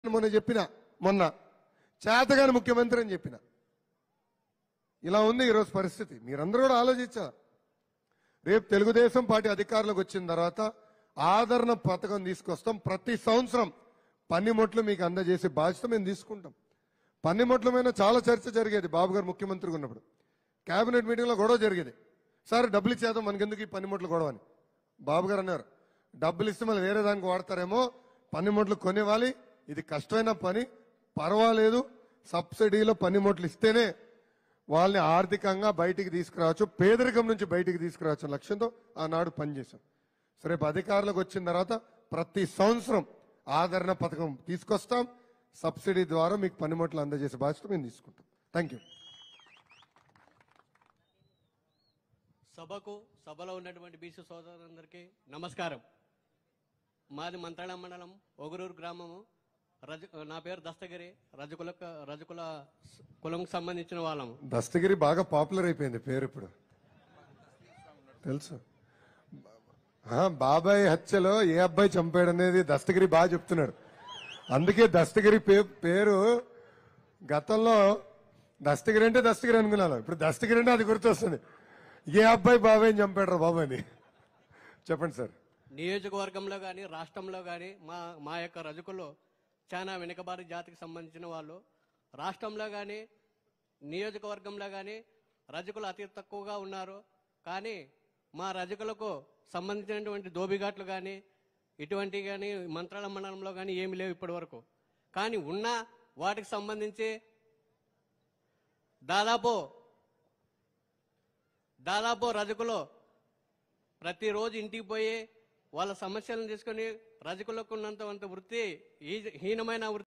మొన్న చెప్పిన మొన్న చేతగాని ముఖ్యమంత్రి అని చెప్పిన ఇలా ఉంది ఈరోజు పరిస్థితి మీరందరూ కూడా ఆలోచించాలి రేపు తెలుగుదేశం పార్టీ అధికారంలోకి వచ్చిన తర్వాత ఆదరణ పథకం తీసుకొస్తాం ప్రతి సంవత్సరం పన్నిమొట్లు మీకు అందజేసే బాధ్యత మేము తీసుకుంటాం పన్నిమొట్ల మీద చాలా చర్చ జరిగేది బాబు గారు ముఖ్యమంత్రిగా ఉన్నప్పుడు కేబినెట్ మీటింగ్లో గొడవ జరిగేది సార్ డబ్బులు ఇచ్చేద్దాం మనకెందుకు ఈ పన్నిమొట్లు గొడవ అని బాబు గారు అన్నారు డబ్బులు ఇస్తే మళ్ళీ వేరే దానికి వాడతారేమో పన్నిమొట్లు కొనివ్వాలి ఇది కష్టమైన పని పర్వాలేదు సబ్సిడీలో పన్నిమొట్లు ఇస్తేనే వాళ్ళని ఆర్థికంగా బయటికి తీసుకురావచ్చు పేదరికం నుంచి బయటికి తీసుకురావచ్చు అనే లక్ష్యంతో ఆనాడు పనిచేశాం సో రేపు అధికారులకు వచ్చిన తర్వాత ప్రతి సంవత్సరం ఆదరణ పథకం తీసుకొస్తాం సబ్సిడీ ద్వారా మీకు పనిముట్లు అందజేసే బాధ్యత మేము తీసుకుంటాం థ్యాంక్ యూ సభకు సభలో ఉన్నటువంటి బీసీ సోదరులందరికీ నమస్కారం మాది మంత్రాల మండలం ఒగురూరు గ్రామము రజ నా పేరు దస్తగిరి రజకుల రజకుల స- కులంకు సంబంధించిన వాళ్ళము దస్తగిరి బాగా పాపులర్ అయిపోయింది పేరు ఇప్పుడు తెలుసు ఆ, బాబాయ్ హత్యలో ఏ అబ్బాయి చంపాడు అనేది దస్తగిరి బాగా చెప్తున్నాడు అందుకే దస్తగిరి పే- పేరు గతంలో దస్తగిరి అంటే దస్తగిరి అనుకున్నాను ఇప్పుడు దస్తగిరి అంటే అది గుర్తొస్తుంది ఏ అబ్బాయి బాబాయ్ చంపాడు రా బాబాయ్ అని చెప్పండి సార్ నియోజకవర్గంలో కానీ రాష్ట్రంలో కానీ మా మా యొక్క రజకులు చాలా వెనుకబాటు జాతికి సంబంధించిన వాళ్ళు రాష్ట్రంలో కానీ నియోజకవర్గంలో కానీ రజకులు అతి తక్కువగా ఉన్నారు కానీ మా రజకులకు సంబంధించినటువంటి దోబిఘాట్లు కానీ ఇటువంటి కానీ మంత్రాల మండలంలో కానీ ఏమి లేవు ఇప్పటి వరకు కానీ ఉన్న వాటికి సంబంధించి దాదాపు దాదాపు రజకులు ప్రతిరోజు ఇంటికి పోయి వాళ్ళ సమస్యలను తీసుకొని రజకులకు ఉన్నంత వృత్తి ఈ హీనమైన వృత్తి